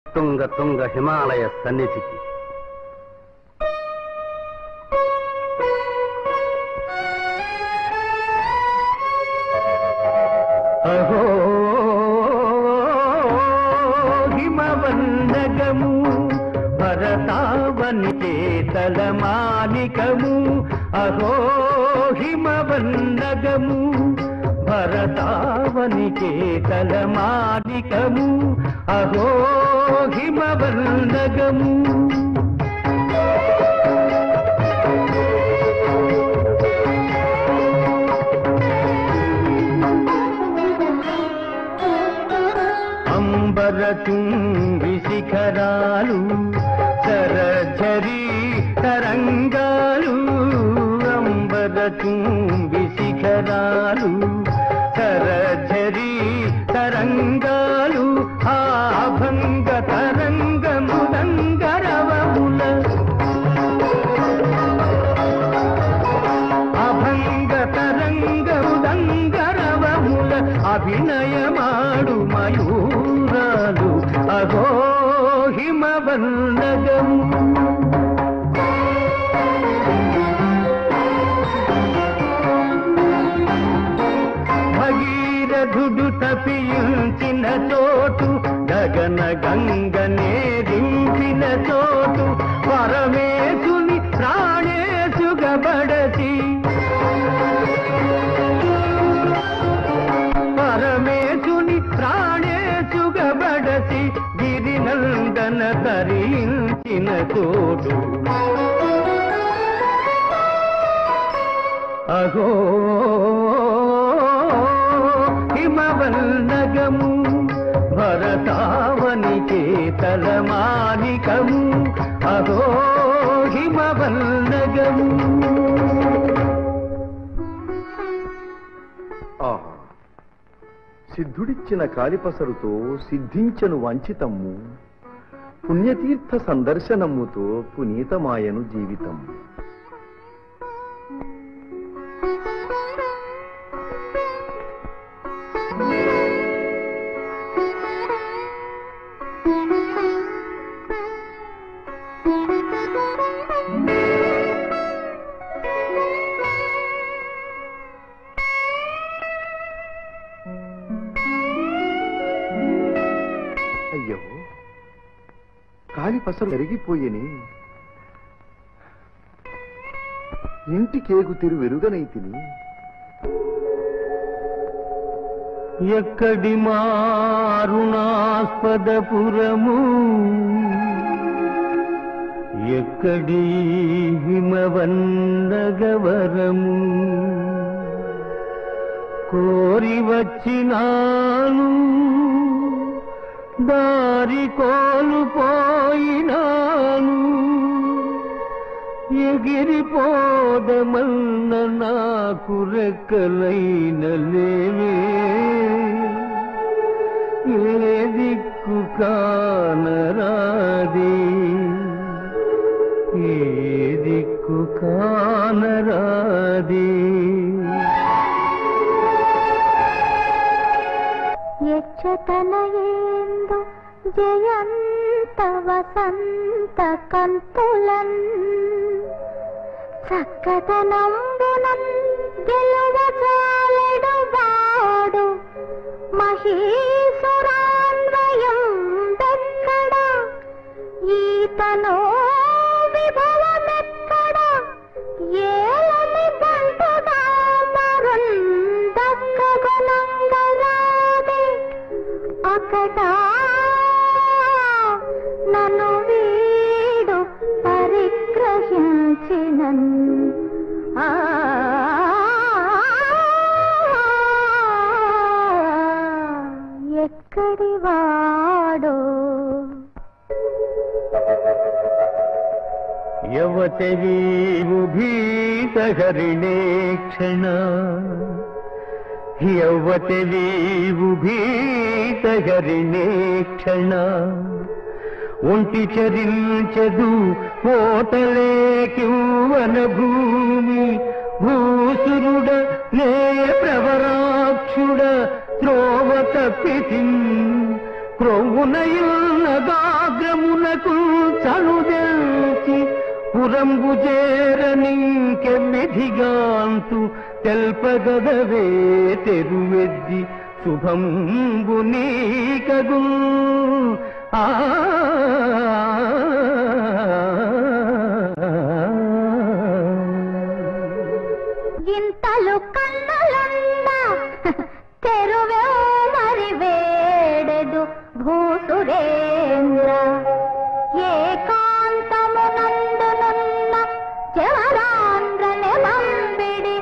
తుంగ తుంగ హిమాలయ సన్నిధికి అహో హిమవన్నగము భరతావని చేతల మాలికము అహో హిమవన్నగము భరతావని చేతల మాలికము అహో హిమవన్నగము అంబరతుంగి శిఖరాలు సరఝరి తరంగాలు అంబరతుంగి శిఖరాలు సరఝరి తరంగాలు ఆభంగ తరంగముదంగరవముల అభంగ తరంగముదంగరవముల అభినయమాడు మయూరాలు అగో హిమవన్నగము భగీరథుడు తపించిన చోటు గగన గంగనే దింపిన చోటు పరమేశుని ప్రాణేశుగబడసి పరమేశుని ప్రాణేశుగబడసి గిరినందన తరించిన చోటు అహో హిమవన్నగము భరతావని చేతల మాలికము అహో హిమవన్నగము ఆహా సిద్ధుడిచ్చిన కాలిపసరుతో సిద్ధించను వంచితమ్ము పుణ్యతీర్థ సందర్శనమ్ముతో పునీతమాయను జీవితం అయ్యో కాలిపసరు ఎరిగిపోయేని ఇంటికేగు తిరు వెరుగనైతిని ఎక్కడి మారుణాస్పదపురము ఎక్కడి హిమవన్నగవరము కోరి వచ్చినాను దారి కోల్పోయినాను ఎగిరిపోదమన్న నాకు రెక్కలైన లేవే ఏ దిక్కు కానరాదే ఏ దిక్కు కానరాదే యక్షతనయేందు జయంత వసంత కంతులన్ చక్కదనంబునం గెలువజాలెడు వాడు మహీసురాన్వయం దెక్కడ ఈతనో విభవమెక్కడ ఏలని బంటుడా మరుందక్కగుణంగరాదే అకట నన్ను వీడు పరిగ్రహించినన్ ఆ ఎక్కడి వాడో యవతవీవు భీతహరిణే క్షణ యవతవీవు భీతహరిణే క్షణ ఒంటి చరించదు కోటలేకివన భూమి భూసురుడ నే ప్రవరాక్షుడ త్రోవ తప్పితి క్రొవ్వునయున్నగా చనుదెల్చి పురంబు చేరనింకెమ్మెధిగాంతు తెల్పగదవే తెరువెద్ది శుభంబు నీకగు ఆ గింతలు కన్నులున్న తెరువే మరి వేడెదు భూసురేంద్ర ఏకాంతమునందునున్న జవరాంధ్రని బంబిడి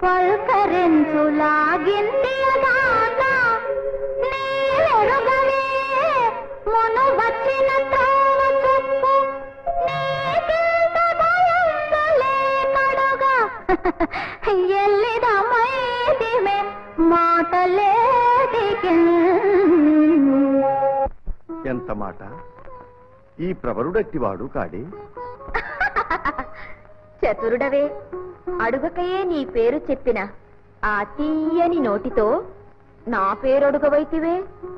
పల్కరించులాగింటియదాన నీవెరుగవే మును వచ్చిన త్రోవ చెప్పు నీకింత భయందులే కడుగా ఎల్లిదమైదిమే మాటలేటికి ఎంత మాట ఈ ప్రవరుడట్టివాడు కాడే చతురుడవే అడుగకయే నీ పేరు చెప్పిన ఆ తీయని నోటితో నా పేరొడుగవైతివే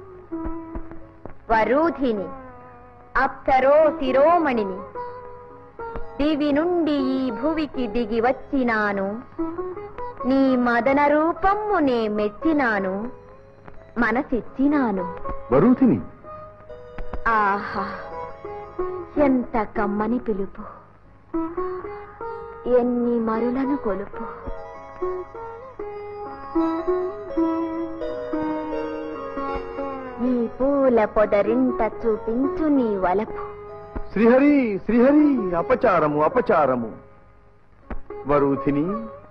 వరూధిని అప్సరో శిరోమణిని దివి నుండి ఈ భువికి దిగి వచ్చినాను నీ మదన రూపము నే మెచ్చినాను మనసిచ్చినాను వరూధిని ఆహా ఎంత కమ్మని పిలుపు ఎన్ని మరులను కొలుపు ఈ పూల పొదరింట చూపించు నీ వలపు శ్రీహరి శ్రీహరి అపచారము అపచారము వరూధిని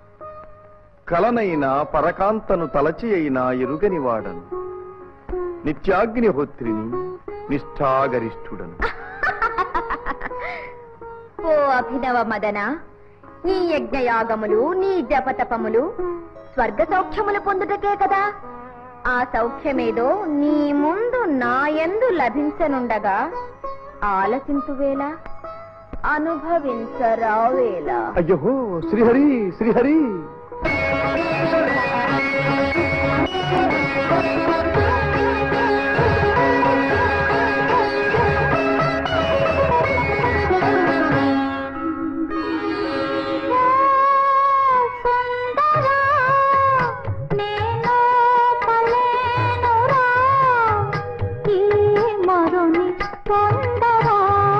కలనైన పరకాంతను తలచి అయినా ఎరుగని వాడను నిత్యాగ్నిహోత్రిని నిష్ఠాగరిష్ఠుడను ఓ అభినవ మదన నీ యజ్ఞయాగములు నీ జపతపములు స్వర్గ సౌఖ్యములు పొందుటకే కదా ఆ సౌఖ్యమేదో నీ ముందు నాయందు లభించనుండగా ఆలసించువేలా అనుభవించరావేలా అయ్యో శ్రీహరి శ్రీహరి సుందరా నేను పలేనురా ఈ మరుని పొందరా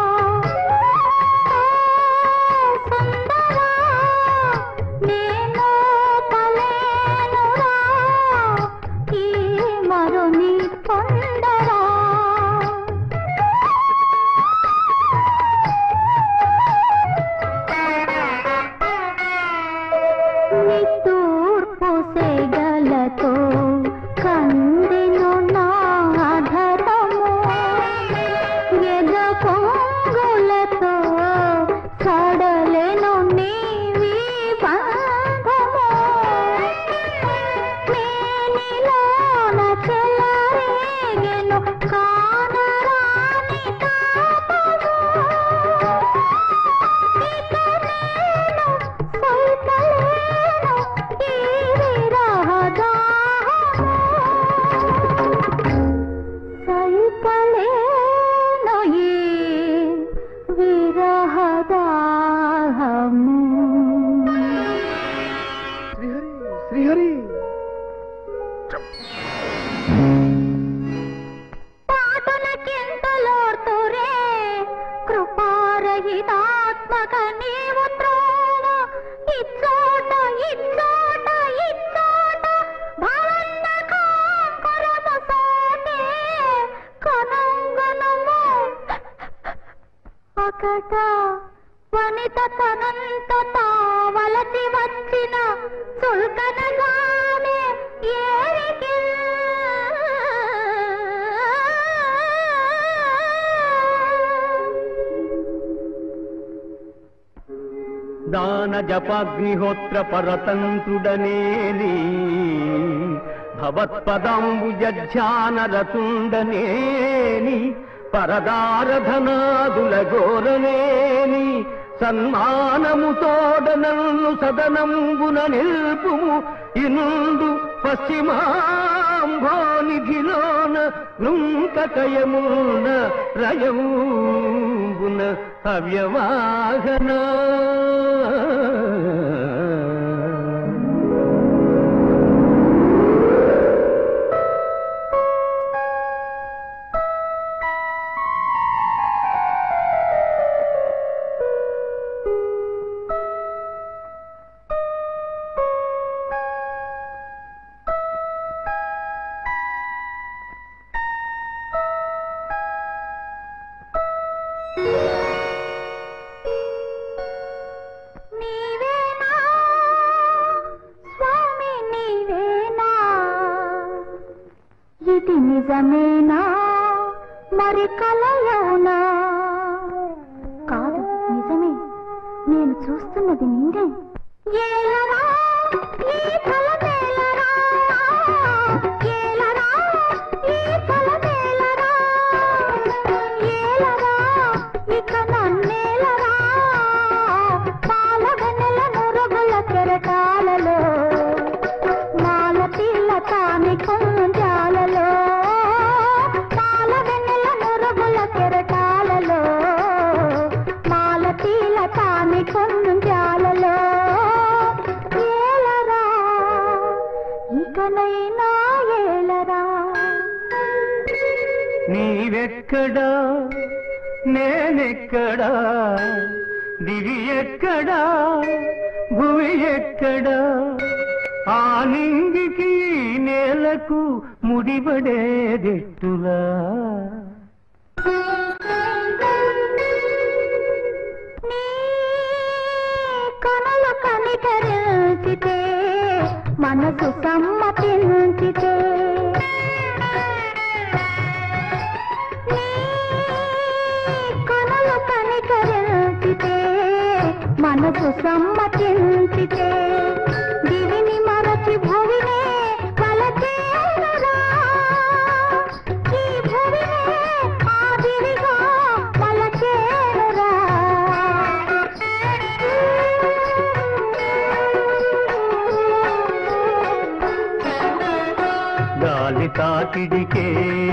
సుందరా నేను పలేనురా ఈ మరుని పొందరా నిట్టూర్పు సెగలతో కందెను నా అధరము ఎద పొంగులతో సడలెను నీవి బంధము మేనిలోన చెలరేగెను కానరాని తాపము ఇక నేను సైకలేను ఈ విరహదాహము. సైకలేను ఈ విరహదాహము. శ్రీహరి శ్రీహరి పాటలకింతలోర్తురే కృపారహితాత్మక నీవు త్రోవ ఇచ్చోట ఇచ్చోట ఇచ్చోట భవన్న కాంకురము సోటే కనంగనము ఒకట వనిత తనంత తావలసి వచ్చిన చుల్కనగానే ఏరికి దాన జపాగ్నిహోత్ర పరతంత్రుడనేని భవత్పదాంబుజాన రతుండనేని పరదారధనాదుల గోరనేని సన్మానముతోడ నన్ను సదనంబున నిల్పుము ఇనుండు పశ్చిమా యాంభోనిధిలోన నృంకకయమున రయమున హవ్యవాహన నీవేనా స్వామి నీవేనా ఇది నిజమేనా మరి కలయవునా కాదు నిజమే నేను చూస్తున్నది నిండే ఏలరా ఈ ఫలమేలరా ఏలరా ఈ ఫలమేలరా ఏలరా ఇక నన్నేలరా పాలవెన్నెల నురుగుల కెరటాలలో మాల పిల్ల కాని కొంజాలలో పాలవెన్నెల నురుగుల కెరటాలలో మాల పిల్ల కాని కొంజాలలో ఏలరా ఇకనైనా ఏలరా నీవెక్కడా నేనెక్కడా దివి ఎక్కడా భువి ఎక్కడా ఆ నింగికి ఈ నేలకు ముడిపడేదెట్టులా నీ కనులు కనికరించితే మనసు సమ్మతించితే నీ కనులు కనికరించితే మనసు సమ్మతించితే దివిని మరచి భువినే కలచేరురా ఈ భువినే ఆ దివిగా మలచేరురా గాలి తాకిడికే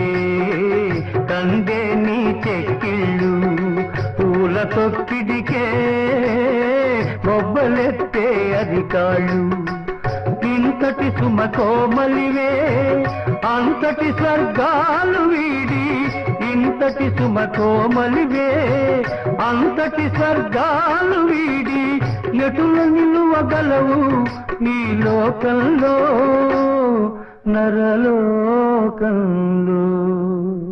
కందే నీ చెక్కిళ్ళు పూల తొక్కిడికే బొబ్బలెత్తే అది కాళ్ళు ఇంతటి సుమ కోమలివే అంతటి స్వర్గాలు వీడి ఇంతటి సుమ కోమలివే అంతటి స్వర్గాలు వీడి ఎటుల నిలువగలవు ఈ లోకంలో నరలోకంలో